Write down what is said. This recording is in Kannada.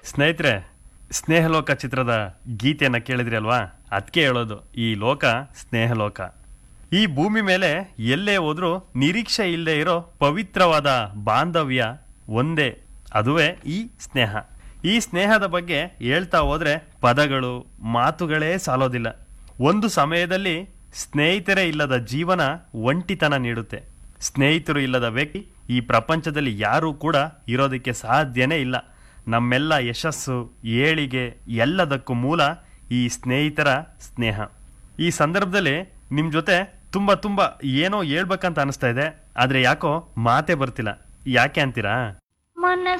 ಸ್ನೇಹಿತರೆ ಸ್ನೇಹಲೋಕ ಚಿತ್ರದ ಗೀತೆಯನ್ನು ಕೇಳಿದ್ರಿ ಅಲ್ವಾ ಅದಕ್ಕೆ ಹೇಳೋದು ಈ ಲೋಕ ಸ್ನೇಹಲೋಕ ಈ ಭೂಮಿ ಮೇಲೆ ಎಲ್ಲೇ ಹೋದ್ರೂ ನಿರೀಕ್ಷೆ ಇಲ್ಲದೆ ಇರೋ ಪವಿತ್ರವಾದ ಬಾಂಧವ್ಯ ಒಂದೇ ಅದುವೇ ಈ ಸ್ನೇಹ ಈ ಸ್ನೇಹದ ಬಗ್ಗೆ ಹೇಳ್ತಾ ಹೋದ್ರೆ ಪದಗಳು ಮಾತುಗಳೇ ಸಾಲೋದಿಲ್ಲ ಒಂದು ಸಮಯದಲ್ಲಿ ಸ್ನೇಹಿತರೇ ಇಲ್ಲದ ಜೀವನ ಒಂಟಿತನ ನೀಡುತ್ತೆ ಸ್ನೇಹಿತರು ಇಲ್ಲದ ವ್ಯಕ್ತಿ ಈ ಪ್ರಪಂಚದಲ್ಲಿ ಯಾರೂ ಕೂಡ ಇರೋದಕ್ಕೆ ಸಾಧ್ಯನೇ ಇಲ್ಲ ನಮ್ಮೆಲ್ಲ ಯಶಸ್ಸು ಏಳಿಗೆ ಎಲ್ಲದಕ್ಕೂ ಮೂಲ ಈ ಸ್ನೇಹಿತರ ಸ್ನೇಹ ಈ ಸಂದರ್ಭದಲ್ಲಿ ನಿಮ್ಮ ಜೊತೆ ತುಂಬ ತುಂಬ ಏನೋ ಹೇಳ್ಬೇಕಂತ ಅನಿಸ್ತಾ ಇದೆ ಆದರೆ ಯಾಕೋ ಮಾತೇ ಬರ್ತಿಲ್ಲ ಯಾಕೆ ಅಂತೀರಾ ಮನಸ್ಸು